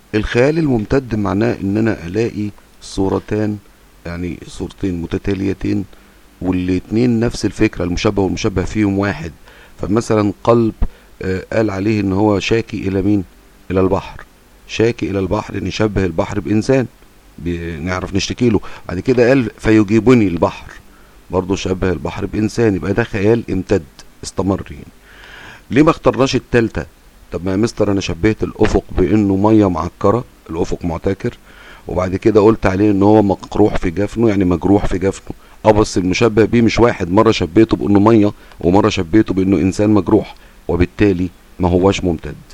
الخيال الممتد معناه ان انا الاقي صورتان يعني صورتين متتاليتين والاتنين نفس الفكرة المشبه والمشبه فيهم واحد فمثلا قلب آه، قال عليه ان هو شاكي الى مين الى البحر شاكي الى البحر نشبه البحر بانسان نعرف نشتكي له بعد كده قال فيجيبني البحر برضه شبه البحر بانسان يبقى ده خيال امتد استمر يعني ليه ما اخترناش التالتة طب ما يا مستر انا شبهت الافق بانه ميه معكره الافق معتكر وبعد كده قلت عليه ان هو مقروح في جفنه يعني مجروح في جفنه اه بس المشبه بيه مش واحد مره شبهته بانه ميه ومره شبهته بانه انسان مجروح وبالتالي ما هواش ممتد